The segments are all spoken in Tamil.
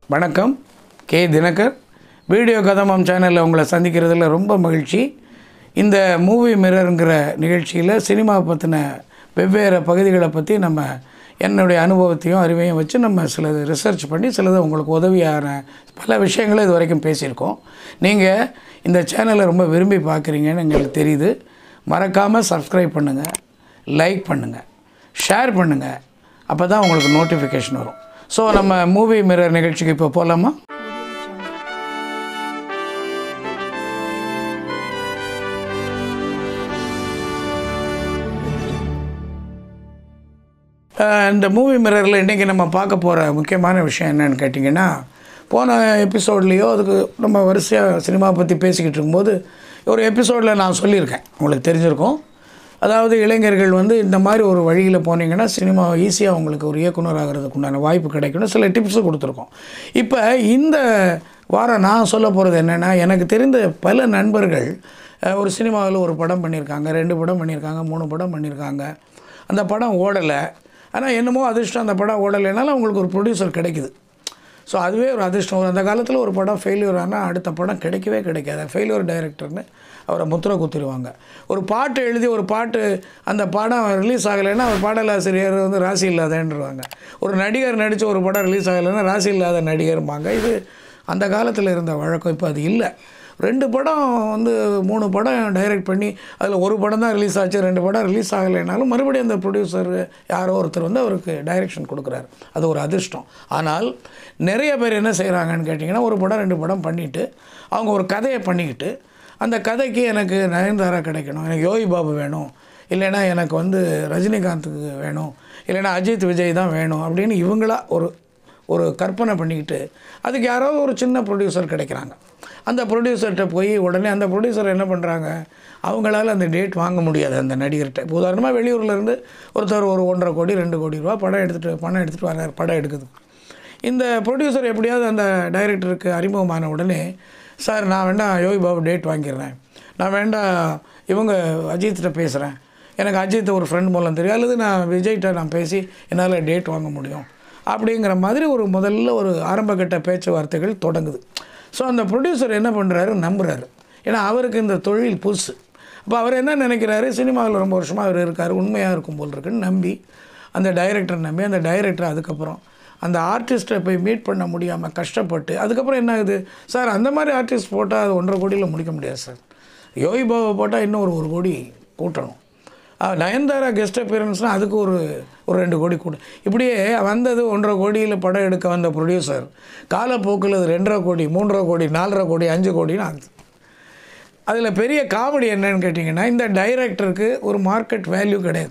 வணக்கம் கே தினகர் வீடியோ கதமம் சேனலில் உங்களை சந்திக்கிறதுல ரொம்ப மகிழ்ச்சி இந்த மூவி மிரருங்கிற நிகழ்ச்சியில் சினிமா பற்றின வெவ்வேறு பகுதிகளை பற்றி நம்ம என்னுடைய அனுபவத்தையும் அறிவையும் வச்சு நம்ம சிலது ரிசர்ச் பண்ணி சிலது உங்களுக்கு உதவியான பல விஷயங்களை இது வரைக்கும் பேசியிருக்கோம் நீங்கள் இந்த சேனலை ரொம்ப விரும்பி பார்க்குறீங்கன்னு எங்களுக்கு தெரியுது மறக்காமல் சப்ஸ்கிரைப் பண்ணுங்கள் லைக் பண்ணுங்கள் ஷேர் பண்ணுங்கள் அப்போ தான் உங்களுக்கு நோட்டிஃபிகேஷன் வரும் ஸோ நம்ம மூவி மிரர் நிகழ்ச்சிக்கு இப்போ போகலாமா அஹ் இந்த மூவி மிரரில் இன்றைக்கி நம்ம பார்க்க போகிற முக்கியமான விஷயம் என்னன்னு கேட்டிங்கன்னா போன எபிசோட்லேயோ அதுக்கு நம்ம வரிசையாக சினிமா பற்றி பேசிக்கிட்டு இருக்கும்போது ஒரு எபிசோடில் நான் சொல்லியிருக்கேன் உங்களுக்கு தெரிஞ்சிருக்கும் அதாவது இளைஞர்கள் வந்து இந்த மாதிரி ஒரு வழியில் போனீங்கன்னா சினிமா ஈஸியாக உங்களுக்கு ஒரு இயக்குனர் ஆகிறதுக்கு உண்டான வாய்ப்பு கிடைக்கணும் சில டிப்ஸு கொடுத்துருக்கோம் இப்போ இந்த வாரம் நான் சொல்ல போகிறது என்னென்னா எனக்கு தெரிந்த பல நண்பர்கள் அஹ், ஒரு சினிமாவில் ஒரு படம் பண்ணியிருக்காங்க ரெண்டு படம் பண்ணியிருக்காங்க மூணு படம் பண்ணியிருக்காங்க அந்த படம் ஓடலை ஆனால் என்னமோ அதிர்ஷ்டம் அந்த படம் ஓடலைனாலும் அவங்களுக்கு ஒரு ப்ரொடியூசர் கிடைக்குது ஸோ அதுவே ஒரு அதிர்ஷ்டம் ஒரு அந்த காலத்தில் ஒரு படம் ஃபெயிலியர் ஆனால் அடுத்த படம் கிடைக்கவே கிடைக்காது ஃபெயிலியர் டைரக்டர்னு அவரை முத்திரை குத்திடுவாங்க ஒரு பாட்டு எழுதி ஒரு பாட்டு அந்த படம் ரிலீஸ் ஆகலைன்னா அவர் பாடலாசிரியர் வந்து ராசி இல்லாதேன்றவாங்க ஒரு நடிகர் நடித்த ஒரு படம் ரிலீஸ் ஆகலைன்னா ராசி இல்லாத நடிகர்பாங்க இது அந்த காலத்தில் இருந்த வழக்கம் இப்போ அது இல்லை ரெண்டு படம் வந்து மூணு படம் டைரக்ட் பண்ணி அதில் ஒரு படம் தான் ரிலீஸ் ஆச்சு ரெண்டு படம் ரிலீஸ் ஆகலைனாலும் மறுபடியும் அந்த ப்ரொடியூசர் யாரோ ஒருத்தர் வந்து அவருக்கு டைரக்ஷன் கொடுக்குறாரு அது ஒரு அதிர்ஷ்டம் ஆனால் நிறைய பேர் என்ன செய்கிறாங்கன்னு கேட்டிங்கன்னா ஒரு படம் ரெண்டு படம் பண்ணிவிட்டு அவங்க ஒரு கதையை பண்ணிக்கிட்டு அந்த கதைக்கு எனக்கு நயன்தாரா கிடைக்கணும் எனக்கு யோகி பாபு வேணும் இல்லைன்னா எனக்கு வந்து ரஜினிகாந்துக்கு வேணும் இல்லைன்னா அஜித் விஜய் தான் வேணும் அப்படின்னு இவங்களா ஒரு ஒரு கற்பனை பண்ணிக்கிட்டு அதுக்கு யாரோ ஒரு சின்ன ப்ரொடியூசர் கிடைக்கிறாங்க அந்த ப்ரொடியூசர்கிட்ட போய் உடனே அந்த ப்ரொடியூசர் என்ன பண்ணுறாங்க அவங்களால அந்த டேட் வாங்க முடியாது அந்த நடிகர்கிட்ட இப்போ உதாரணமாக வெளியூர்லேருந்து ஒருத்தர் ஒரு ஒன்றரை கோடி ரெண்டு கோடி ரூபா படம் எடுத்துகிட்டு பணம் எடுத்துகிட்டு வர்றார் படம் எடுக்குது இந்த ப்ரொடியூசர் எப்படியாவது அந்த டைரக்டருக்கு அறிமுகமான உடனே சார் நான் வேண்டாம் யோகி பாபு டேட் வாங்கிடுறேன் நான் வேண்டாம் இவங்க அஜித்திட்ட பேசுகிறேன் எனக்கு அஜித் ஒரு ஃப்ரெண்ட் மூலம் தெரியும் அல்லது நான் விஜய்கிட்ட நான் பேசி என்னால் டேட் வாங்க முடியும் அப்படிங்கிற மாதிரி ஒரு முதல்ல ஒரு ஆரம்பகட்ட பேச்சுவார்த்தைகள் தொடங்குது ஸோ அந்த ப்ரொடியூசர் என்ன பண்ணுறாரு நம்புறாரு ஏன்னா அவருக்கு இந்த தொழில் புதுசு அப்போ அவர் என்ன நினைக்கிறாரு சினிமாவில் ரொம்ப வருஷமாக அவர் இருக்கார் உண்மையாக இருக்கும் போல் இருக்குன்னு நம்பி அந்த டைரக்டர் நம்பி அந்த டைரக்டர் அதுக்கப்புறம் அந்த ஆர்டிஸ்ட்டை போய் மீட் பண்ண முடியாமல் கஷ்டப்பட்டு அதுக்கப்புறம் என்ன ஆகுது சார் அந்த மாதிரி ஆர்டிஸ்ட் போட்டால் அது ஒன்றரை கோடியில் முடிக்க முடியாது சார் யோகி பாபா போட்டால் இன்னும் ஒரு ஒரு கோடி கூட்டணும் ஆ, நயன்தாரா கெஸ்ட் அப்பியரன்ஸ்னால் அதுக்கு ஒரு ஒரு ரெண்டு கோடி கூட இப்படியே வந்தது ஒன்றரை கோடியில் படம் எடுக்க வந்த ப்ரொடியூசர் காலப்போக்கில் அது ரெண்டரை கோடி மூன்றரை கோடி நாலரை கோடி அஞ்சு கோடின்னு ஆகுது அதில் பெரிய காமெடி என்னன்னு கேட்டிங்கன்னா இந்த டைரக்டருக்கு ஒரு மார்க்கெட் வேல்யூ கிடையாது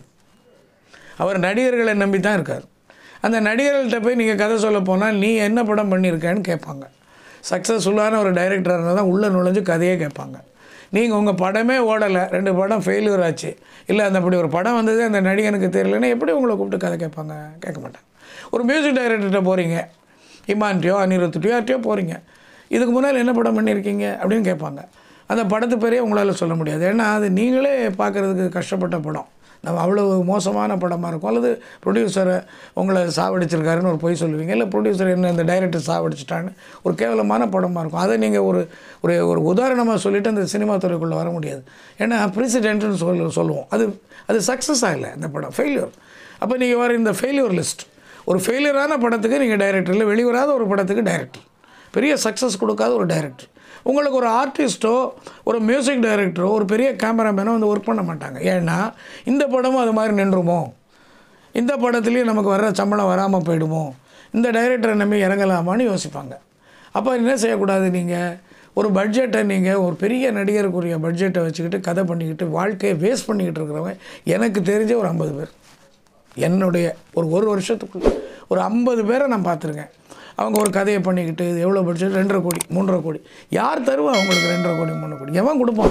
அவர் நடிகர்களை நம்பி தான் இருக்கார் அந்த நடிகர்கள்ட்ட போய் நீங்கள் கதை சொல்ல போனால் நீ என்ன படம் பண்ணியிருக்கேன்னு கேட்பாங்க சக்ஸஸ்ஃபுல்லான ஒரு டைரக்டராக இருந்தால் தான் உள்ளே நுழைஞ்சு கதையே கேட்பாங்க நீங்கள் உங்கள் படமே ஓடலை ரெண்டு படம் ஃபெயிலியர் ஆச்சு இல்லை அந்த அப்படி ஒரு படம் வந்தது அந்த நடிகனுக்கு தெரியலன்னா எப்படி உங்களை கூப்பிட்டு கதை கேட்பாங்க கேட்க மாட்டாங்க ஒரு மியூசிக் டைரக்டர்கிட்ட போகிறீங்க இமான்ட்டியோ அனிருத்துட்டியோ யார்ட்டையோ போகிறீங்க இதுக்கு முன்னால் என்ன படம் பண்ணியிருக்கீங்க அப்படின்னு கேட்பாங்க அந்த படத்து பேரே உங்களால் சொல்ல முடியாது ஏன்னா அது நீங்களே பார்க்குறதுக்கு கஷ்டப்பட்ட படம் நம்ம அவ்வளோ மோசமான படமாக இருக்கும் அல்லது ப்ரொடியூசரை உங்களை சாவடிச்சிருக்காருன்னு ஒரு பொய் சொல்லுவீங்க இல்லை ப்ரொடியூசர் என்ன இந்த டைரக்டர் சாவடிச்சிட்டான்னு ஒரு கேவலமான படமாக இருக்கும் அதை நீங்கள் ஒரு ஒரு ஒரு உதாரணமாக சொல்லிவிட்டு அந்த சினிமா துறைக்குள்ளே வர முடியாது ஏன்னா ப்ரெசிடென்ட்னு சொல்ல சொல்லுவோம் அது அது சக்ஸஸ் ஆகலை அந்த படம் ஃபெயிலியர் அப்போ நீங்கள் வர இந்த ஃபெயிலியர் லிஸ்ட் ஒரு ஃபெயிலியரான படத்துக்கு நீங்கள் டைரக்டர் இல்லை வெளிவராத ஒரு படத்துக்கு டைரக்டர் பெரிய சக்ஸஸ் கொடுக்காத ஒரு டைரக்டர் உங்களுக்கு ஒரு ஆர்டிஸ்ட்டோ ஒரு மியூசிக் டைரக்டரோ ஒரு பெரிய கேமராமேனோ வந்து ஒர்க் பண்ண மாட்டாங்க ஏன்னா இந்த படமும் அது மாதிரி நின்றுமோ இந்த படத்துலேயும் நமக்கு வர்ற சம்பளம் வராமல் போயிடுமோ இந்த டைரக்டரை நம்பி இறங்கலாமான்னு யோசிப்பாங்க அப்போ என்ன செய்யக்கூடாது நீங்கள் ஒரு பட்ஜெட்டை நீங்கள் ஒரு பெரிய நடிகருக்குரிய பட்ஜெட்டை வச்சுக்கிட்டு கதை பண்ணிக்கிட்டு வாழ்க்கையை வேஸ்ட் பண்ணிக்கிட்டு இருக்கிறவங்க எனக்கு தெரிஞ்ச ஒரு ஐம்பது பேர் என்னுடைய ஒரு ஒரு வருஷத்துக்குள்ள ஒரு ஐம்பது பேரை நான் பார்த்துருக்கேன் அவங்க ஒரு கதையை பண்ணிக்கிட்டு இது எவ்வளோ பட்ஜெட் ரெண்டரை கோடி மூன்றரை கோடி யார் தருவா அவங்களுக்கு ரெண்டரை கோடி மூணு கோடி எவன் கொடுப்பான்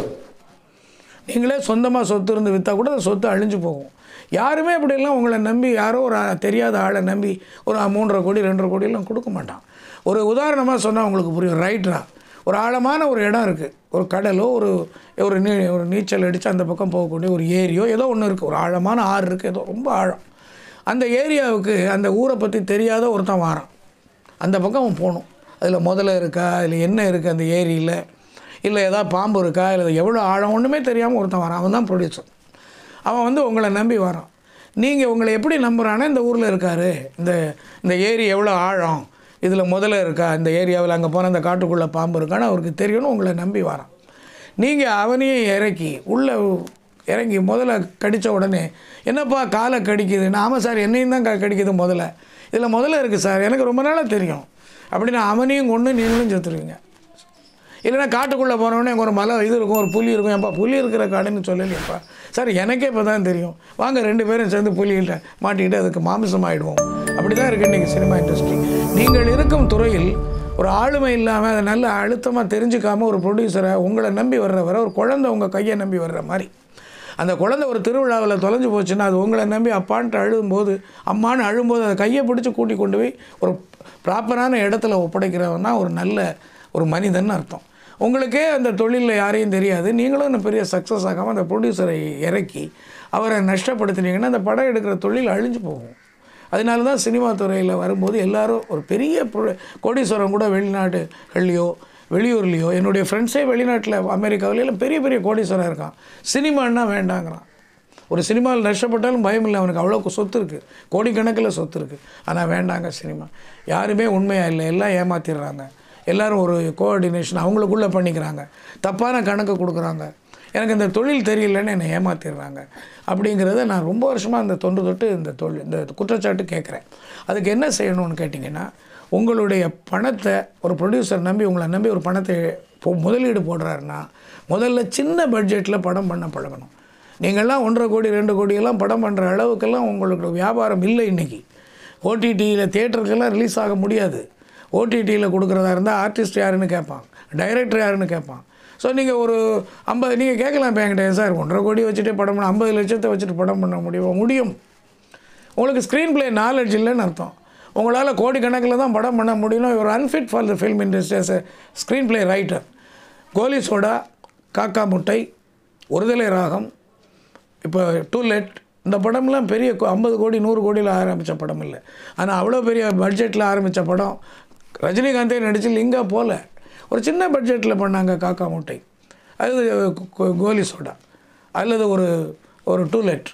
நீங்களே சொந்தமாக சொத்து இருந்து விற்றா கூட அந்த சொத்து அழிஞ்சு போகும் யாருமே அப்படியெல்லாம் உங்களை நம்பி யாரோ ஒரு ஆ- தெரியாத ஆளை நம்பி ஒரு மூன்றரை கோடி ரெண்டரை கோடியெல்லாம் கொடுக்க மாட்டான் ஒரு உதாரணமாக சொன்னால் உங்களுக்கு புரியும் ரைட்டரா ஒரு ஆழமான ஒரு இடம் இருக்குது ஒரு கடலோ ஒரு ஒரு நீ ஒரு நீச்சல் அடித்து அந்த பக்கம் போகக்கூடிய ஒரு ஏரியோ ஏதோ ஒன்று இருக்குது ஒரு ஆழமான ஆறு இருக்குது ஏதோ ரொம்ப ஆழம் அந்த ஏரியாவுக்கு அந்த ஊரை பற்றி தெரியாத ஒருத்தன் வாரான் அந்த பக்கம் அவன் போகணும் அதில் முதல்ல இருக்கா அதில் என்ன இருக்குது அந்த ஏரியில் இல்லை ஏதாவது பாம்பு இருக்கா இல்லை எவ்வளோ ஆழம் ஒன்றுமே தெரியாமல் ஒருத்தன் வரான் அவன் தான் ப்ரொடியூசர் அவன் வந்து உங்களை நம்பி வரான் நீங்கள் உங்களை எப்படி நம்புறானா இந்த ஊரில் இருக்கார் இந்த இந்த ஏரி எவ்வளோ ஆழம் இதில் முதல்ல இருக்கா இந்த ஏரியாவில் அங்கே போனால் அந்த காட்டுக்குள்ளே பாம்பு இருக்கான்னு அவருக்கு தெரியணும் உங்களை நம்பி வரான் நீங்கள் அவனையும் இறக்கி உள்ளே இறங்கி முதல்ல கடித்த உடனே என்னப்பா காலை கடிக்குதுன்னு ஆமாம் சார் என்னையும் தான் க- கடிக்குது முதல்ல இதில் முதல்ல இருக்குது சார் எனக்கு ரொம்ப நாளாக தெரியும் அப்படின்னு அவனையும் கொண்டு நீங்களும் செத்துருவீங்க இல்லைன்னா காட்டுக்குள்ளே போனோடனே அங்கே ஒரு மலை இது இருக்கும் ஒரு புலி இருக்கும் ஏப்பா புலி இருக்கிற காடுன்னு சொல்லலையப்பா சார் எனக்கே இப்போ தான் தெரியும் வாங்க ரெண்டு பேரும் சேர்ந்து புலிகிட்ட மாட்டிக்கிட்டு அதுக்கு மாமிசம் ஆகிடுவோம் அப்படி தான் இருக்குது இன்றைக்கி சினிமா இண்டஸ்ட்ரி நீங்கள் இருக்கும் துறையில் ஒரு ஆளுமை இல்லாமல் அதை நல்ல அழுத்தமாக தெரிஞ்சுக்காம ஒரு ப்ரொடியூசரை உங்களை நம்பி வர்றவரை ஒரு குழந்தை உங்கள் கையை நம்பி வர்ற மாதிரி அந்த குழந்தை ஒரு திருவிழாவில் தொலைஞ்சு போச்சுன்னா அது உங்களை நம்பி அப்பான்ட்டு அழும்போது அம்மான்னு அழும்போது அதை கையை பிடிச்சி கூட்டி கொண்டு போய் ஒரு ப்ராப்பரான இடத்துல ஒப்படைக்கிறவன் தான் ஒரு நல்ல ஒரு மனிதன் அர்த்தம் உங்களுக்கே அந்த தொழிலில் யாரையும் தெரியாது நீங்களும் இன்னும் பெரிய சக்ஸஸ் ஆகாமல் அந்த ப்ரொடியூசரை இறக்கி அவரை நஷ்டப்படுத்தினீங்கன்னா அந்த படம் எடுக்கிற தொழில் அழிஞ்சு போகும் அதனால தான் சினிமா துறையில் வரும்போது எல்லாரும் ஒரு பெரிய pro- கோடீஸ்வரம் கூட வெளிநாட்டுகள்லையோ வெளியூர்லேயோ என்னுடைய ஃப்ரெண்ட்ஸே வெளிநாட்டில் அமெரிக்காவில எல்லாம் பெரிய பெரிய கோடீஸ்வரம் இருக்கான் சினிமான்னா வேண்டாங்கிறான் ஒரு சினிமாவில் நஷ்டப்பட்டாலும் பயம் இல்லை அவனுக்கு அவ்வளோ சொத்து இருக்குது கோடிக்கணக்கில் சொத்து இருக்குது ஆனால் வேண்டாங்க சினிமா யாருமே உண்மையாக இல்லை எல்லாம் ஏமாத்திடுறாங்க எல்லாரும் ஒரு கோஆர்டினேஷன் அவங்களுக்குள்ளே பண்ணிக்கிறாங்க தப்பான கணக்கு கொடுக்குறாங்க எனக்கு இந்த தொழில் தெரியலன்னு என்னை ஏமாத்திடுறாங்க அப்படிங்கிறத நான் ரொம்ப வருஷமாக இந்த தொன்று தொட்டு இந்த தொழில் இந்த குற்றச்சாட்டு கேட்குறேன் அதுக்கு என்ன செய்யணும்னு கேட்டிங்கன்னா உங்களுடைய பணத்தை ஒரு ப்ரொடியூசர் நம்பி உங்களை நம்பி ஒரு பணத்தை இப்போ முதலீடு போடுறாருன்னா முதல்ல சின்ன பட்ஜெட்டில் படம் பண்ண பழகணும் நீங்கள்லாம் ஒன்றரை கோடி ரெண்டு கோடியெல்லாம் படம் பண்ணுற அளவுக்கெல்லாம் உங்களுக்கு வியாபாரம் இல்லை இன்றைக்கி ஓடிடியில் தேட்டருக்கெல்லாம் ரிலீஸ் ஆக முடியாது ஓடிடியில் கொடுக்குறதா இருந்தால் ஆர்டிஸ்ட் யாருன்னு கேட்பான் டைரக்டர் யாருன்னு கேட்பான் ஸோ நீங்கள் ஒரு ஐம்பது நீங்கள் கேட்கலாம் இப்போ என்கிட்ட சார் ஒன்றரை கோடி வச்சுட்டே படம் பண்ண ஐம்பது லட்சத்தை வச்சுட்டு படம் பண்ண முடியுமா முடியும் உங்களுக்கு ஸ்க்ரீன் ப்ளே நாலேஜ் இல்லைன்னு அர்த்தம் உங்களால் கோடிக்கணக்கில் தான் படம் பண்ண முடியும் ஒரு unfit for the film industry as a screenplay writer Goli Soda Kaaka Muttai ஒருதலை ராகம் இப்போ டூலெட் இந்த படம்லாம் பெரிய ஐம்பது கோடி நூறு கோடியில் ஆரம்பித்த படம் இல்லை ஆனால் அவ்வளோ பெரிய பட்ஜெட்டில் ஆரம்பித்த படம் ரஜினிகாந்தே நடித்து லிங்கா போல ஒரு சின்ன பட்ஜெட்டில் பண்ணாங்க காக்கா முட்டை அது கோ- கோலி சோடா அல்லது ஒரு ஒரு டூலெட்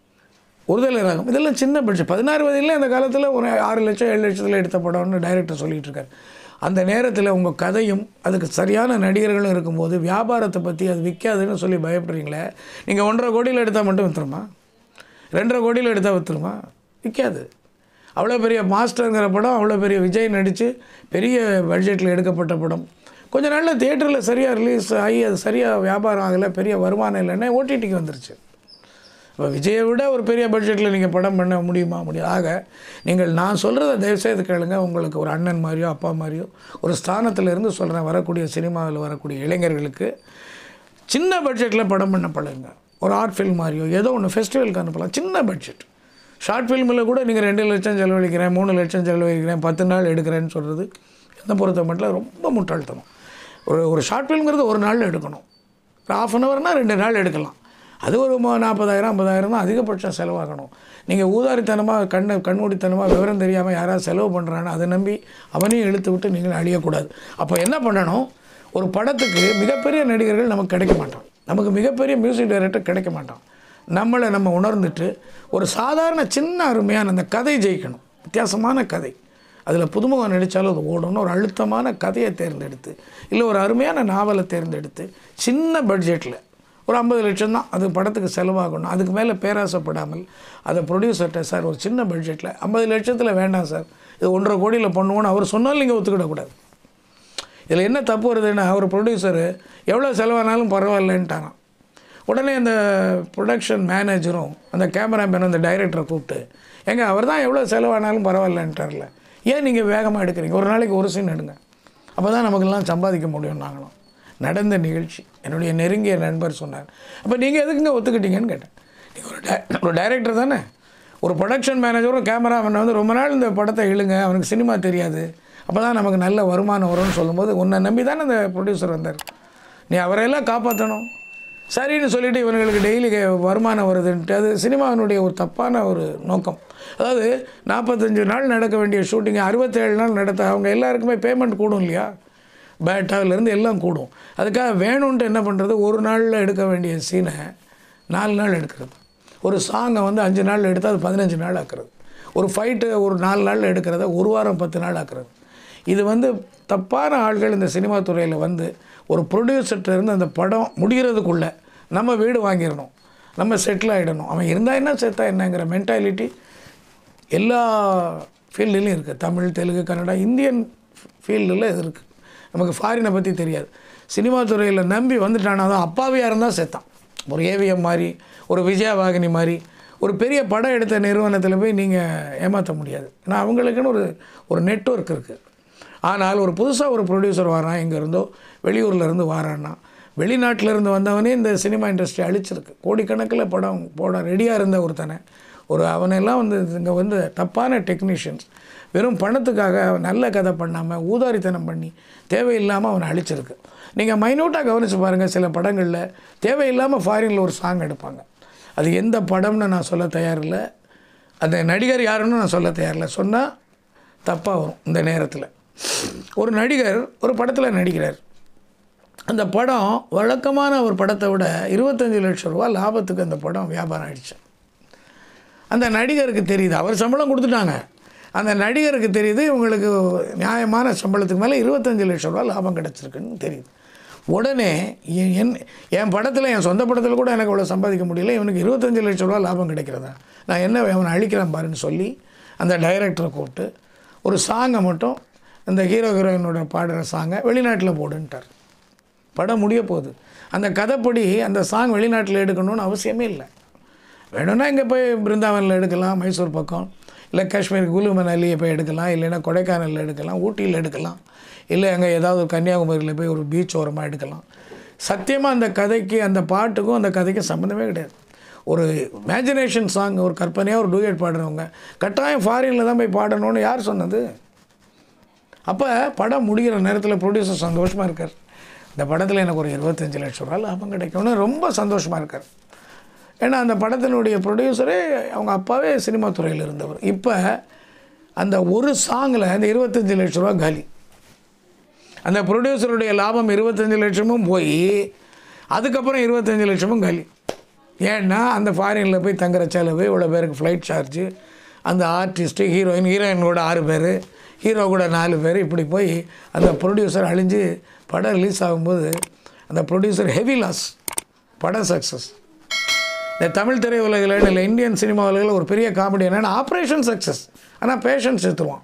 ஒருதலை ராகம் இதெல்லாம் சின்ன பட்ஜெட் பதினாறு வயதில் அந்த காலத்தில் ஒரு ஆறு லட்சம் ஏழு லட்சத்தில் எடுத்த படம்னு டைரக்டர் சொல்லிகிட்டு இருக்காரு அந்த நேரத்தில் உங்கள் கதையும் அதுக்கு சரியான நடிகர்களும் இருக்கும்போது வியாபாரத்தை பற்றி அது விற்காதுன்னு சொல்லி பயப்படுறீங்களே நீங்கள் ஒன்றரை கோடியில் எடுத்தால் மட்டும் விற்றுருமா ரெண்டரை கோடியில் எடுத்தால் விற்றுருமா விற்காது அவ்வளோ பெரிய மாஸ்டருங்கிற படம் அவ்வளோ பெரிய விஜய் நடித்து பெரிய பட்ஜெட்டில் எடுக்கப்பட்ட படம் கொஞ்ச நாளில் தியேட்டரில் சரியாக ரிலீஸ் ஆகி அது சரியாக வியாபாரம் ஆகலை பெரிய வருமானம் இல்லைன்னா ஓடிடிக்கு வந்துருச்சு இப்போ விஜயை விட ஒரு பெரிய பட்ஜெட்டில் நீங்கள் படம் பண்ண முடியுமா முடியாது ஆக நீங்கள் நான் சொல்கிறத தயவுசெய்து கேளுங்க உங்களுக்கு ஒரு அண்ணன் மாதிரியோ அப்பா மாதிரியோ ஒரு ஸ்தானத்துல இருந்து சொல்கிறேன் வரக்கூடிய சினிமாவில் வரக்கூடிய இளைஞர்களுக்கு சின்ன பட்ஜெட்டில் படம் பண்ண பழகுங்க ஒரு ஆர்ட் ஃபில்ம் மாதிரியோ ஏதோ ஒன்று ஃபெஸ்டிவலுக்கு அனுப்பலாம் சின்ன பட்ஜெட் ஷார்ட் ஃபில்மில் கூட நீங்கள் ரெண்டு லட்சம் செலவழிக்கிறேன் மூணு லட்சம் செலவழிக்கிறேன் பத்து நாள் எடுக்கிறேன்னு சொல்கிறது என்னை பொறுத்த மட்டும் ரொம்ப முட்டாள்தனம் ஒரு ஒரு ஷார்ட் ஃபில்ம்ங்கிறது ஒரு நாளில் எடுக்கணும் ஒரு ஆஃப் அன் ஹவர்னால் ரெண்டு நாள் எடுக்கலாம் அது ஒரு மு- நாற்பதாயிரம் ஐம்பதாயிரம் தான் அதிகபட்சம் செலவாகணும் நீங்கள் ஊதாரித்தனமாக கண்ணை கண்மூடித்தனமாக விவரம் தெரியாமல் யாராவது செலவு பண்ணுறான்னு அதை நம்பி அவனையும் இழுத்து விட்டு நீங்கள் அழியக்கூடாது அப்போ என்ன பண்ணணும் ஒரு படத்துக்கு மிகப்பெரிய நடிகர்கள் நமக்கு கிடைக்க மாட்டான் நமக்கு மிகப்பெரிய மியூசிக் டைரக்டர் கிடைக்க மாட்டான் நம்மளை நம்ம உணர்ந்துட்டு ஒரு சாதாரண சின்ன அருமையான அந்த கதை ஜெயிக்கணும் வித்தியாசமான கதை அதில் புதுமுகம் நடித்தாலும் அது ஓடணும் ஒரு அழுத்தமான கதையை தேர்ந்தெடுத்து இல்லை ஒரு அருமையான நாவலை தேர்ந்தெடுத்து சின்ன பட்ஜெட்டில் ஒரு ஐம்பது லட்சம் தான் அது படத்துக்கு செலவாகணும் அதுக்கு மேலே பேராசைப்படாமல் அதை ப்ரொடியூசர்கிட்ட சார் ஒரு சின்ன பட்ஜெட்டில் ஐம்பது லட்சத்தில் வேண்டாம் சார் இது ஒன்றரை கோடியில் பண்ணுவோன்னு அவர் சொன்னாலும் நீங்கள் ஒத்துக்கிடக்கூடாது இதில் என்ன தப்பு வருதுன்னா ஒரு ப்ரொடியூசரு எவ்வளோ செலவானாலும் பரவாயில்லன்ட்டாராம் உடனே அந்த ப்ரொடக்ஷன் மேனேஜரும் அந்த கேமராமேனும் அந்த டைரக்டரை கூப்பிட்டு ஏங்க அவர் தான் எவ்வளோ செலவானாலும் பரவாயில்லன்ட்டார்ல ஏன் நீங்கள் வேகமாக எடுக்கிறீங்க ஒரு நாளைக்கு ஒரு சீன் எடுங்க அப்போ தான் நமக்கெல்லாம் சம்பாதிக்க முடியும் நாங்களும் நடந்த நிகழ்ச்சி என்னுடைய நெருங்கிய நண்பர் சொன்னார் அப்போ நீங்கள் எதுக்குங்க ஒத்துக்கிட்டீங்கன்னு கேட்டேன் நீங்கள் ஒரு டை ஒரு டைரக்டர் தானே ஒரு ப்ரொடக்ஷன் மேனேஜரும் கேமராமேன் வந்து ரொம்ப நாள் இந்த படத்தை இழுங்க அவனுக்கு சினிமா தெரியாது அப்போ தான் நமக்கு நல்ல வருமானம் வரும்னு சொல்லும்போது உன்னை நம்பி தானே அந்த ப்ரொடியூசர் வந்தார் நீ அவரையெல்லாம் காப்பாற்றணும் சரின்னு சொல்லிட்டு இவனுங்களுக்கு டெய்லி வருமானம் வருதுன்ட்டு அது சினிமாவினுடைய ஒரு தப்பான ஒரு நோக்கம் அதாவது நாற்பத்தஞ்சு நாள் நடக்க வேண்டிய ஷூட்டிங் அறுபத்தேழு நாள் நடத்த அவங்க எல்லாருக்குமே பேமெண்ட் கூடும் இல்லையா பேட்டாவிலேருந்து எல்லாம் கூடும் அதுக்காக வேணும்ன்ட்டு என்ன பண்ணுறது ஒரு நாளில் எடுக்க வேண்டிய சீனை நாலு நாள் எடுக்கிறது ஒரு சாங்கை வந்து அஞ்சு நாள் எடுத்தால் அது பதினஞ்சு நாள் ஆக்குறது ஒரு ஃபைட்டு ஒரு நாலு நாள் எடுக்கிறத ஒரு வாரம் பத்து நாள் ஆக்குறது இது வந்து தப்பான ஆள்கள் இந்த சினிமா துறையில் வந்து ஒரு ப்ரொடியூசர்கிட்ட இருந்து அந்த படம் முடிகிறதுக்குள்ளே நம்ம வீடு வாங்கிடணும் நம்ம செட்டில் ஆகிடணும் அவன் இருந்தால் என்ன செத்தா என்னங்கிற மென்டாலிட்டி எல்லா ஃபீல்டுலையும் இருக்குது தமிழ் தெலுங்கு கன்னடா இந்தியன் ஃபீல்டில் இது இருக்குது நமக்கு ஃபாரினை பற்றி தெரியாது சினிமா துறையில் நம்பி வந்துட்டானா தான் அப்பாவியாக இருந்தால் செத்தான் ஒரு ஏவிஎம் மாதிரி ஒரு விஜயவாகினி மாதிரி ஒரு பெரிய படம் எடுத்த நிறுவனத்தில் போய் நீங்கள் ஏமாற்ற முடியாது ஏன்னா அவங்களுக்குன்னு ஒரு ஒரு நெட்ஒர்க் இருக்குது ஆனால் ஒரு புதுசாக ஒரு ப்ரொடியூசர் வரான் எங்கே இருந்தோ வெளியூரில் இருந்து வாரான்னா வெளிநாட்டில் இருந்து வந்தவனே இந்த சினிமா இண்டஸ்ட்ரி அழிச்சிருக்கு கோடிக்கணக்கில் படம் போட ரெடியாக இருந்த ஒருத்தனை ஒரு அவனெல்லாம் வந்து இங்கே வந்து தப்பான டெக்னீஷியன்ஸ் வெறும் பணத்துக்காக அவன் நல்ல கதை பண்ணாமல் ஊதாரித்தனம் பண்ணி தேவையில்லாமல் அவனை அழிச்சிருக்கு நீங்கள் மைனூட்டாக கவனித்து பாருங்கள் சில படங்களில் தேவையில்லாமல் ஃபாரினில் ஒரு சாங் எடுப்பாங்க அது எந்த படம்னு நான் சொல்ல தயாரில்லை அந்த நடிகர் யாருன்னு நான் சொல்ல தயாரில்லை சொன்னால் தப்பாக வரும் இந்த நேரத்தில் ஒரு நடிகர் ஒரு படத்தில் நடிக்கிறார் அந்த படம் வழக்கமான ஒரு படத்தை விட இருபத்தஞ்சி லட்சம் ரூபா லாபத்துக்கு அந்த படம் வியாபாரம் ஆயிடுச்சு அந்த நடிகருக்கு தெரியுது அவர் சம்பளம் கொடுத்துட்டாங்க அந்த நடிகருக்கு தெரியுது இவங்களுக்கு நியாயமான சம்பளத்துக்கு மேலே இருபத்தஞ்சி லட்சம் ரூபா லாபம் கிடச்சிருக்குன்னு தெரியுது உடனே என் என் என் படத்தில் என் சொந்த படத்தில் கூட எனக்கு இவ்வளோ சம்பாதிக்க முடியல இவனுக்கு இருபத்தஞ்சி லட்ச ரூபா லாபம் கிடைக்கிறதா நான் என்ன அவனை அழிக்கிறேன் பாருன்னு சொல்லி அந்த டைரக்டரை கூப்பிட்டு ஒரு சாங்கை மட்டும் இந்த ஹீரோ ஹீரோயினோட பாடுற சாங்கை வெளிநாட்டில் போடுன்ட்டார் படம் முடிய போகுது அந்த கதைப்படி அந்த சாங் வெளிநாட்டில் எடுக்கணும்னு அவசியமே இல்லை வேணும்னா இங்கே போய் பிருந்தாவனில் எடுக்கலாம் மைசூர் பக்கம் இல்லை காஷ்மீர் குலு மணாலியை போய் எடுக்கலாம் இல்லைன்னா கொடைக்கானலில் எடுக்கலாம் ஊட்டியில் எடுக்கலாம் இல்லை அங்கே ஏதாவது கன்னியாகுமரியில் போய் ஒரு பீச் ஓரமாக எடுக்கலாம் சத்தியமாக அந்த கதைக்கு அந்த பாட்டுக்கும் அந்த கதைக்கும் சம்மந்தமே கிடையாது ஒரு இமேஜினேஷன் சாங் ஒரு கற்பனையாக ஒரு டூயட் பாடுறவங்க கட்டாயம் ஃபாரினில் தான் போய் பாடணும்னு யார் சொன்னது அப்போ படம் முடிகிற நேரத்தில் ப்ரொடியூசர் சந்தோஷமாக இருக்கார் இந்த படத்தில் எனக்கு ஒரு இருபத்தஞ்சி லட்ச ரூபா லாபம் கிடைக்கும்னு ரொம்ப சந்தோஷமாக இருக்கார் ஏன்னா அந்த படத்தினுடைய ப்ரொடியூசரே அவங்க அப்பாவே சினிமா துறையில் இருந்தவர் இப்போ அந்த ஒரு சாங்கில் அந்த இருபத்தஞ்சி லட்ச ரூபா காலி அந்த ப்ரொடியூசருடைய லாபம் இருபத்தஞ்சி லட்சமும் போய் அதுக்கப்புறம் இருபத்தஞ்சி லட்சமும் காலி ஏன்னா அந்த ஃபாரினில் போய் தங்குற செலவு இவ்வளோ பேருக்கு ஃப்ளைட் சார்ஜு அந்த ஆர்டிஸ்ட்டு ஹீரோயின் ஹீரோயின் கூட ஆறு பேர் ஹீரோ கூட நாலு பேர் இப்படி போய் அந்த ப்ரொடியூசர் அழிஞ்சு படம் ரிலீஸ் ஆகும்போது அந்த ப்ரொடியூசர் ஹெவி லாஸ் படம் சக்ஸஸ் இந்த தமிழ் திரையுலகில் இல்லை இந்தியன் சினிமா உலகில் ஒரு பெரிய காமெடி என்னென்னா ஆப்ரேஷன் சக்ஸஸ் ஆனால் பேஷண்ட் செத்துருவான்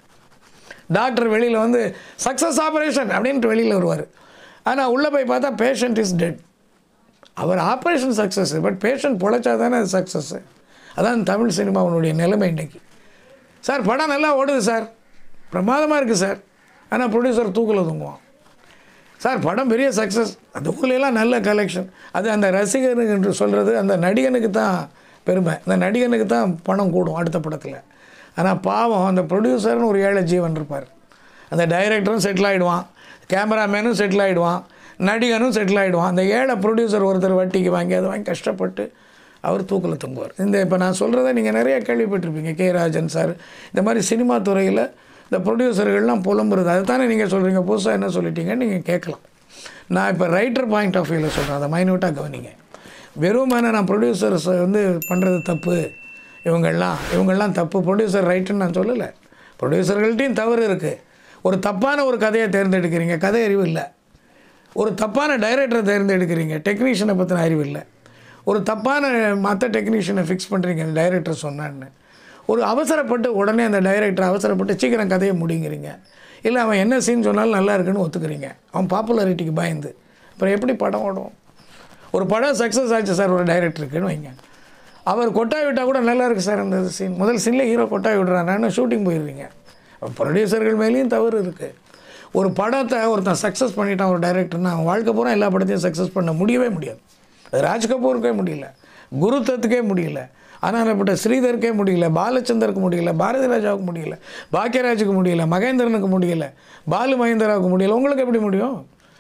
டாக்டர் வெளியில் வந்து சக்ஸஸ் ஆப்ரேஷன் அப்படின்ட்டு வெளியில் வருவார் ஆனால் உள்ளே போய் பார்த்தா பேஷண்ட் இஸ் டெட் அவர் ஆப்ரேஷன் சக்ஸஸ் பட் பேஷண்ட் பொழைச்சா தானே அது சக்ஸஸ்ஸு அதான் தமிழ் சினிமாவினுடைய நிலைமை இன்றைக்கி சார் படம் நல்லா ஓடுது சார் பிரமாதமாக இருக்குது சார் ஆனால் ப்ரொடியூசர் தூக்கில் தூங்குவான் சார் படம் பெரிய சக்ஸஸ் அந்த ஊர்லெலாம் நல்ல கலெக்ஷன் அது அந்த ரசிகனுக்கு என்று சொல்கிறது அந்த நடிகனுக்கு தான் பெருமை அந்த நடிகனுக்கு தான் பணம் கூடும் அடுத்த படத்தில் ஆனால் பாவம் அந்த ப்ரொடியூசர்னு ஒரு ஏழை ஜீவன் இருப்பார் அந்த டைரக்டரும் செட்டில் ஆகிடுவான் கேமராமேனும் செட்டில் ஆகிடுவான் நடிகனும் செட்டில் ஆகிடுவான் அந்த ஏழை ப்ரொடியூசர் ஒருத்தர் வட்டிக்கு வாங்கி அதை வாங்கி கஷ்டப்பட்டு அவர் தூக்கில் தூங்குவார் இந்த இப்போ நான் சொல்கிறத நீங்கள் நிறைய கேள்விப்பட்டிருப்பீங்க கே ராஜன் சார் இந்த மாதிரி சினிமா துறையில் இந்த ப்ரொடியூசர்கள்லாம் புலம்புறது அதை தானே நீங்கள் சொல்கிறீங்க புதுசாக என்ன சொல்லிட்டீங்கன்னு நீங்கள் கேட்கலாம் நான் இப்போ ரைட்டர் பாயிண்ட் ஆஃப் வியூவில் சொல்கிறேன் அதை மைனூட்டாக கவனிங்க வெறுமான நான் ப்ரொடியூசர்ஸ் வந்து பண்ணுறது தப்பு இவங்கெல்லாம் இவங்கெல்லாம் தப்பு ப்ரொடியூசர் ரைட்டுன்னு நான் சொல்லலை ப்ரொடியூசர்கள்ட்டையும் தவறு இருக்குது ஒரு தப்பான ஒரு கதையை தேர்ந்தெடுக்கிறீங்க கதை அறிவு இல்லை ஒரு தப்பான டைரக்டரை தேர்ந்தெடுக்கிறீங்க டெக்னீஷியனை பற்றின அறிவு இல்லை ஒரு தப்பான மற்ற டெக்னீஷியனை ஃபிக்ஸ் பண்ணுறீங்க அந்த டைரக்டர் சொன்னான்னு ஒரு அவசரப்பட்டு உடனே அந்த டைரக்டர் அவசரப்பட்டு சீக்கிரம் கதையை முடிங்கிறீங்க இல்லை அவன் என்ன சீன் சொன்னாலும் நல்லா இருக்குன்னு ஒத்துக்கிறீங்க அவன் பாப்புலாரிட்டிக்கு பயந்து அப்புறம் எப்படி படம் ஓடும் ஒரு படம் சக்ஸஸ் ஆச்சு சார் ஒரு டைரக்டருக்குன்னு வைங்க அவர் கொட்டாய் விட்டால் கூட நல்லா இருக்குது சார் அந்த சீன் முதல் சீனில் ஹீரோ கொட்டாய் விடுறான்னு ஷூட்டிங் போயிடுவீங்க ப்ரொடியூசர்கள் மேலேயும் தவறு இருக்குது ஒரு படத்தை ஒருத்தன் சக்ஸஸ் பண்ணிட்டான் ஒரு டைரக்டர்னா அவன் வாழ்க்கை பூரா எல்லா படத்தையும் சக்ஸஸ் பண்ண முடியவே முடியாது அது ராஜ் கபூருக்கே முடியல குருதத்துக்கே முடியல அனானப்பட்ட ஸ்ரீதருக்கே முடியல பாலச்சந்தருக்கு முடியல பாரதி ராஜாவுக்கு முடியல பாக்கியராஜுக்கு முடியல மகேந்திரனுக்கு முடியல பாலு மகேந்திராவுக்கு முடியல உங்களுக்கு எப்படி முடியும்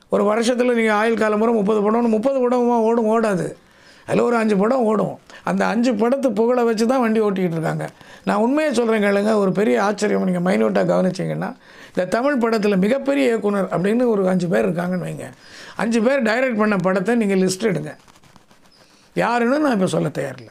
ஒரு வருஷத்தில் நீங்கள் ஆயுள் காலம் முறை முப்பது படம் முப்பது படமா ஓடும் ஓடாது அதில் ஒரு அஞ்சு படம் ஓடும் அந்த அஞ்சு படத்து புகழை வச்சு தான் வண்டி ஓட்டிக்கிட்டு இருக்காங்க நான் உண்மையை சொல்கிறேன் கேளுங்க ஒரு பெரிய ஆச்சரியம் நீங்கள் மைனூட்டாக கவனிச்சிங்கன்னா இந்த தமிழ் படத்தில் மிகப்பெரிய இயக்குனர் அப்படின்னு ஒரு அஞ்சு பேர் இருக்காங்கன்னு வைங்க அஞ்சு பேர் டைரக்ட் பண்ண படத்தை நீங்கள் லிஸ்ட் எடுங்க யாருன்னு நான் இப்போ சொல்ல தயாரில்லை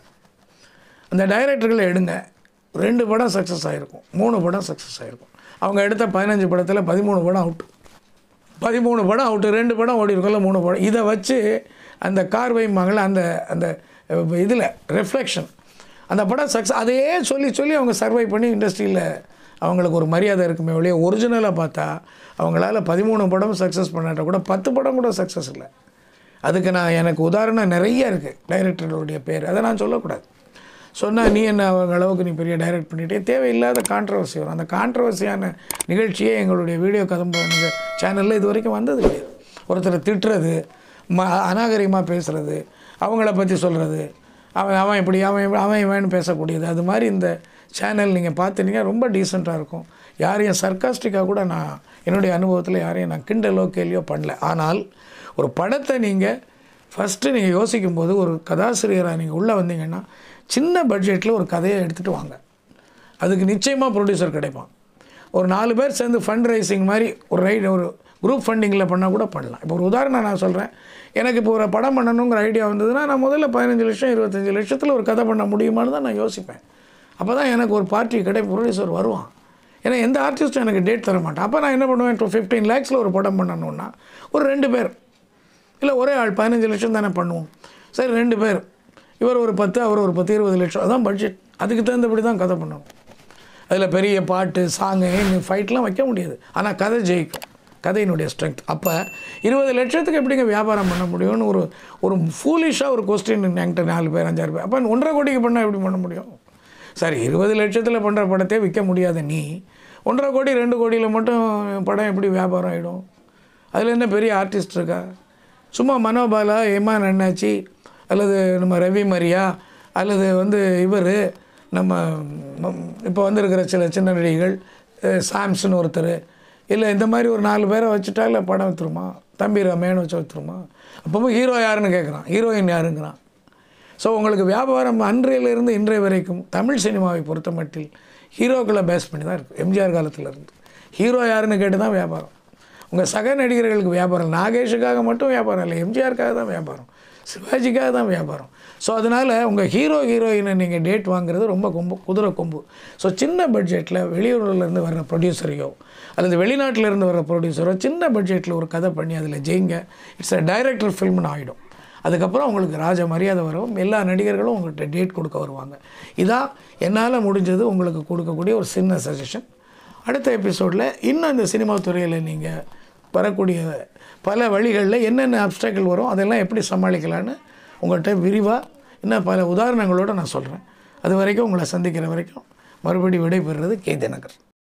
அந்த டைரக்டர்களை எடுங்க ரெண்டு படம் சக்ஸஸ் ஆகிருக்கும் மூணு படம் சக்ஸஸ் ஆகிருக்கும் அவங்க எடுத்த பதினஞ்சு படத்தில் பதிமூணு படம் அவுட்டு பதிமூணு படம் அவுட்டு ரெண்டு படம் ஓடி இருக்கும்ல மூணு படம் இதை வச்சு அந்த கார்வைம்பாங்கள அந்த அந்த இதில் ரெஃப்ளெக்ஷன் அந்த படம் சக்ஸஸ் அதையே சொல்லி சொல்லி அவங்க சர்வை பண்ணி இண்டஸ்ட்ரியில் அவங்களுக்கு ஒரு மரியாதை இருக்குமே ஒழிய ஒரிஜினலாக பார்த்தா அவங்களால பதிமூணு படம் சக்ஸஸ் பண்ணாட்ட கூட பத்து படம் கூட சக்ஸஸ் இல்லை அதுக்கு நான் எனக்கு உதாரணம் நிறைய இருக்குது டைரக்டர்களுடைய பேர் அதை நான் சொல்லக்கூடாது சொன்னால் நீ என்ன அவங்க அளவுக்கு நீ பெரிய டைரக்ட் பண்ணிட்டே தேவையில்லாத கான்ட்ரவர்சி வரும் அந்த கான்ட்ரவர்சியான நிகழ்ச்சியே எங்களுடைய வீடியோ கதம்ப சேனலில் இது வரைக்கும் வந்தது கிடையாது ஒருத்தரை திட்டுறது ம அநாகரிகமாக பேசுகிறது அவங்கள பற்றி சொல்கிறது அவன் அவன் இப்படி அவன் இப்படி, அவன் இவன் பேசக்கூடியது அது மாதிரி இந்த சேனல் நீங்கள் பார்த்துட்டீங்க ரொம்ப டீசெண்டாக இருக்கும் யாரையும் சர்க்காஸ்டிக்காக கூட நான் என்னுடைய அனுபவத்தில் யாரையும் நான் கிண்டலோ கேலியோ பண்ணல ஆனால் ஒரு படத்தை நீங்கள் ஃபஸ்ட்டு நீங்கள் யோசிக்கும்போது ஒரு கதாசிரியராக நீங்கள் உள்ளே வந்தீங்கன்னா சின்ன பட்ஜெட்டில் ஒரு கதையை எடுத்துகிட்டு வாங்க அதுக்கு நிச்சயமாக ப்ரொடியூசர் கிடைப்பான் ஒரு நாலு பேர் சேர்ந்து ஃபண்ட் ரைசிங் மாதிரி ஒரு ரைட் ஒரு குரூப் ஃபண்டிங்கில் பண்ணால் கூட பண்ணலாம் இப்போ ஒரு உதாரணம் நான் சொல்கிறேன் எனக்கு இப்போ ஒரு படம் பண்ணணுங்கிற ஐடியா வந்ததுன்னா நான் முதல்ல பதினஞ்சு லட்சம் இருபத்தஞ்சி லட்சத்தில் ஒரு கதை பண்ண முடியுமான்னு தான் நான் யோசிப்பேன் அப்போ தான் எனக்கு ஒரு பார்ட்டி கடை ப்ரொடியூசர் வருவான் ஏன்னா எந்த ஆர்டிஸ்ட்டும் எனக்கு டேட் தர மாட்டான் அப்போ நான் என்ன பண்ணுவேன் டூ ஃபிஃப்டீன் லேக்ஸில் ஒரு படம் பண்ணணுன்னா ஒரு ரெண்டு பேர் இல்லை ஒரே ஆள் பதினஞ்சு லட்சம் தானே பண்ணுவோம் சரி ரெண்டு பேர் இவர் ஒரு பத்து அவர் ஒரு பத்து இருபது லட்சம் அதான் பட்ஜெட் அதுக்கு தகுந்தபடி தான் கதை பண்ணணும் அதில் பெரிய பாட்டு சாங்கு ஃபைட்லாம் வைக்க முடியாது ஆனால் கதை ஜெயிக்கும் கதையினுடைய ஸ்ட்ரென்த் அப்போ இருபது லட்சத்துக்கு எப்படிங்க வியாபாரம் பண்ண முடியும்னு ஒரு ஒரு ஃபூலிஷாக ஒரு கொஸ்டின் என்கிட்ட நாலு பேர் அஞ்சாறு பேர் அப்போ ஒன்றரை கோடிக்கு பண்ணால் எப்படி பண்ண முடியும் சரி இருபது லட்சத்தில் பண்ணுற படத்தை விற்க முடியாத நீ ஒன்றரை கோடி ரெண்டு கோடியில் மட்டும் படம் எப்படி வியாபாரம் ஆகிடும் அதில் என்ன பெரிய ஆர்டிஸ்ட் இருக்கா சும்மா மனோபாலா இமான் அண்ணாச்சி அல்லது நம்ம ரவி மரியா அல்லது வந்து இவர் நம்ம இப்போ வந்திருக்கிற சில சின்ன நடிகைகள் அஹ் சாம்சன் ஒருத்தர் இல்லை இந்த மாதிரி ஒரு நாலு பேரை வச்சுட்டா இல்லை படம் விற்றுருமா தம்பி ரமேன்னு வச்சு விற்றுருமா அப்போ ஹீரோ யாருன்னு கேட்குறான் ஹீரோயின் யாருங்கிறான் ஸோ உங்களுக்கு வியாபாரம் அன்றையிலிருந்து இன்றைய வரைக்கும் தமிழ் சினிமாவை பொறுத்த மட்டில் ஹீரோக்களை பேஸ் பண்ணி தான் இருக்குது எம்ஜிஆர் காலத்துல இருந்து ஹீரோ யாருன்னு கேட்டு தான் வியாபாரம் உங்கள் சக நடிகர்களுக்கு வியாபாரம் நாகேஷுக்காக மட்டும் வியாபாரம் இல்லை எம்ஜிஆருக்காக தான் வியாபாரம் சிவாஜிக்காக தான் வியாபாரம் ஸோ அதனால் உங்கள் ஹீரோ ஹீரோயினை நீங்கள் டேட் வாங்குறது ரொம்ப கொம்பு குதிரை கொம்பு ஸோ சின்ன பட்ஜெட்டில் வெளியூர்லேருந்து வர்ற ப்ரொடியூசரையோ அல்லது வெளிநாட்டுல இருந்து வர்ற ப்ரொடியூசரோ சின்ன பட்ஜெட்டில் ஒரு கதை பண்ணி அதில் ஜெயிங்க இட்ஸ் அ டைரக்டர் ஃபில்ம்னு ஆகிடும் அதுக்கப்புறம் உங்களுக்கு ராஜ மரியாதை வரும் எல்லா நடிகர்களும் உங்கள்கிட்ட டேட் கொடுக்க வருவாங்க இதான் என்னால் முடிஞ்சது உங்களுக்கு கொடுக்கக்கூடிய ஒரு சின்ன சஜஷன் அடுத்த எபிசோடில் இன்னும் இந்த சினிமா துறையில் நீங்கள் வரக்கூடிய பல வழிகளில் என்னென்ன அப்டாக்கிள் வரும் அதெல்லாம் எப்படி சமாளிக்கலான்னு உங்கள்கிட்ட விரிவாக இன்னும் பல உதாரணங்களோடு நான் சொல்கிறேன் அது வரைக்கும் உங்களை சந்திக்கிற வரைக்கும் மறுபடி விடைபெறுறது கே தினகர்